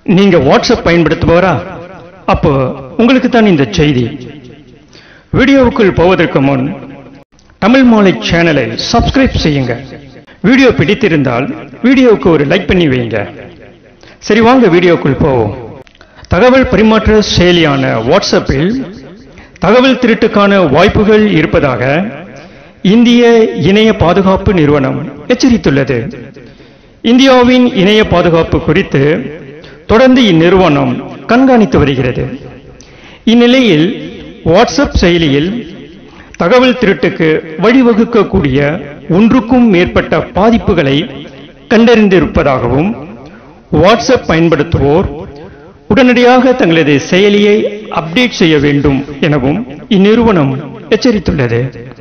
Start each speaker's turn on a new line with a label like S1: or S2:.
S1: நீங்க வாட்ஸ்அப் பயன்படுத்துபவரா அப்போ உங்களுக்கு தான் இந்த செய்தி வீடியோவுக்குள் போவதற்கு முன் தமிழ் மாலை சேனலை சப்ஸ்கிரைப் செய்யுங்க வீடியோ பிடித்திருந்தால் வீடியோவுக்கு ஒரு லைக் பண்ணி வைங்க சரி வாங்க வீடியோக்குள் போவோம் தகவல் பரிமாற்ற செயலியான வாட்ஸ்அப்பில் தகவல் திருட்டுக்கான வாய்ப்புகள் இருப்பதாக இந்திய இணைய பாதுகாப்பு நிறுவனம் எச்சரித்துள்ளது இந்தியாவின் இணைய பாதுகாப்பு குறித்து தொடர்ந்து இந்நிறுவனம் கண்காணித்து வருகிறது இந்நிலையில் வாட்ஸ்அப் செயலியில் தகவல் திருட்டுக்கு வழிவகுக்கக்கூடிய ஒன்றுக்கும் மேற்பட்ட பாதிப்புகளை கண்டறிந்திருப்பதாகவும் வாட்ஸ்அப் பயன்படுத்துவோர் உடனடியாக தங்களது செயலியை அப்டேட் செய்ய வேண்டும் எனவும் இந்நிறுவனம் எச்சரித்துள்ளது